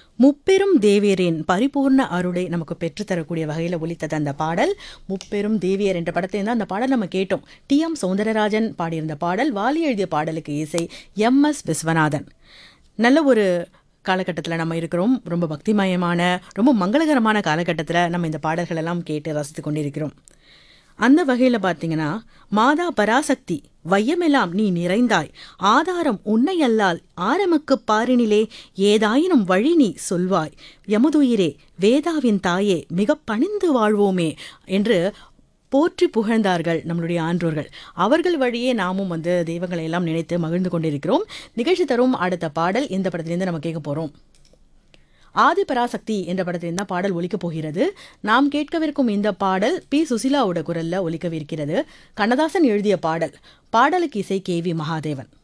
முப்பெரும் தேவியரின் பரிபூர்ண அருளை நமக்கு பெற்றுத்தரக்கூடிய வகையில் ஒலித்தது அந்த பாடல் முப்பெரும் தேவியர் என்ற படத்தை தான் அந்த பாடல் நம்ம கேட்டோம் டி எம் சௌந்தரராஜன் பாடியிருந்த பாடல் வாலி எழுதிய பாடலுக்கு இசை எம் எஸ் விஸ்வநாதன் நல்ல ஒரு காலகட்டத்தில் நம்ம இருக்கிறோம் ரொம்ப பக்திமயமான ரொம்ப மங்களகரமான காலகட்டத்தில் நம்ம இந்த பாடல்கள் எல்லாம் கேட்டு ரசித்து கொண்டிருக்கிறோம் அந்த வகையில் பார்த்தீங்கன்னா மாதா பராசக்தி வையமெல்லாம் நீ நிறைந்தாய் ஆதாரம் உன்னையல்லால் ஆரமுக்கு பாரினிலே ஏதாயினும் வழி நீ சொல்வாய் யமுதுயிரே வேதாவின் தாயே மிக பணிந்து வாழ்வோமே என்று போற்றி புகழ்ந்தார்கள் நம்மளுடைய ஆன்றோர்கள் அவர்கள் வழியே நாமும் வந்து தெய்வங்களை எல்லாம் நினைத்து மகிழ்ந்து கொண்டிருக்கிறோம் நிகழ்ச்சி தரும் அடுத்த பாடல் இந்த படத்திலிருந்து நம்ம கேட்க போகிறோம் ஆதி பராசக்தி என்ற படத்திலிருந்து தான் பாடல் ஒலிக்கப் போகிறது நாம் கேட்கவிருக்கும் இந்த பாடல் பி சுசிலாவோட குரல்ல ஒலிக்கவிருக்கிறது கண்ணதாசன் எழுதிய பாடல் பாடலுக்கு இசை கே வி மகாதேவன்